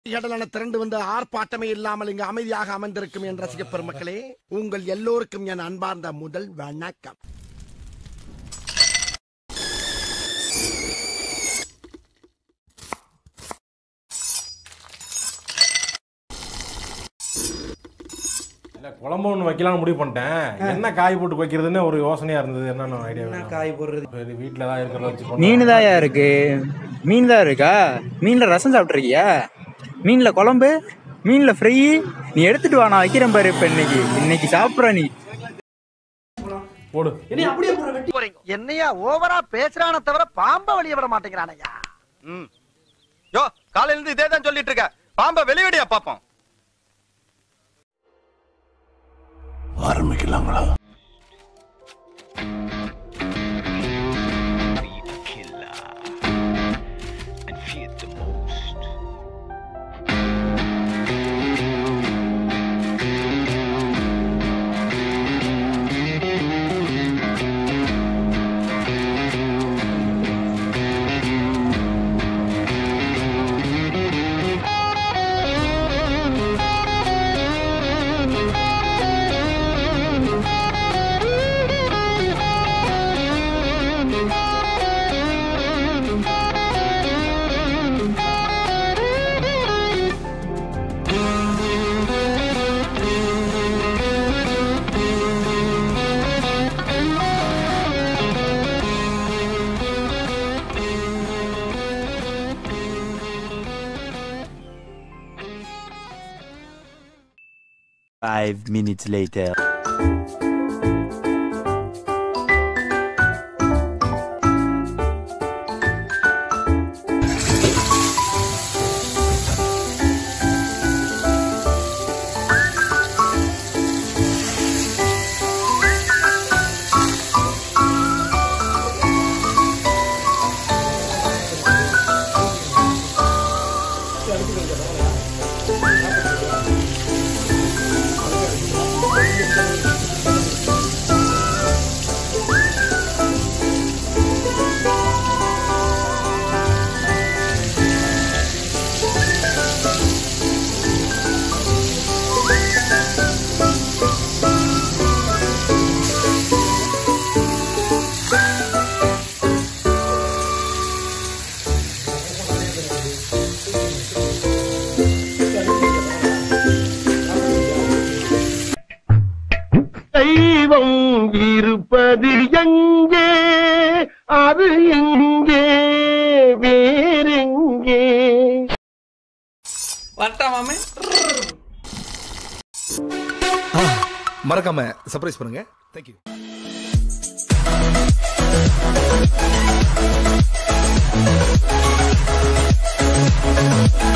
கடலான திரண்டு வந்து ஆர்ப்பாட்டமே இல்லாமல் இங்கு அமைதியாக அமர்ந்திருக்கும் என் ரசிக பெருமக்களே உங்கள் எல்லோருக்கும் என் அன்பார்ந்த முதல் வணக்கம் இல்ல குழம்பு ஒன்று வைக்கலாம்னு முடிவு பண்ணிட்டேன் என்ன காய் போட்டு வைக்கிறதுன்னு ஒரு யோசனையா இருந்தது என்னன்னு ஐடியா என்ன காய் போடுறது சரி வீட்டில் தான் இருக்கிறத வச்சு பண்ணுவோம். மீன் தாயா இருக்கு மீன் தான் இருக்கா மீன்ல ரசம் சாப்பிட்ருக்கியா மீன்ல குழம்பு மீன்ல ஃப்ரை நீ எடுத்துட்டு வா நான் வைக்கிறேன் பாரு இப்ப இன்னைக்கு இன்னைக்கு சாப்பிட்ற நீ போடு என்ன அப்படியே போடுற வெட்டி என்னையா ஓவரா பேசுறான தவிர பாம்ப வெளிய விட மாட்டேங்கிறானையா ம் யோ காலையில இருந்து இதே தான் சொல்லிட்டு இருக்க பாம்ப வெளியடியா பாப்போம் Five minutes later. தெய்வம் இருப்பது எங்கே அது எங்கே வேறெங்கே வரட்டா மாமே மறக்காம சர்ப்ரைஸ் பண்ணுங்க தேங்க்யூ Thank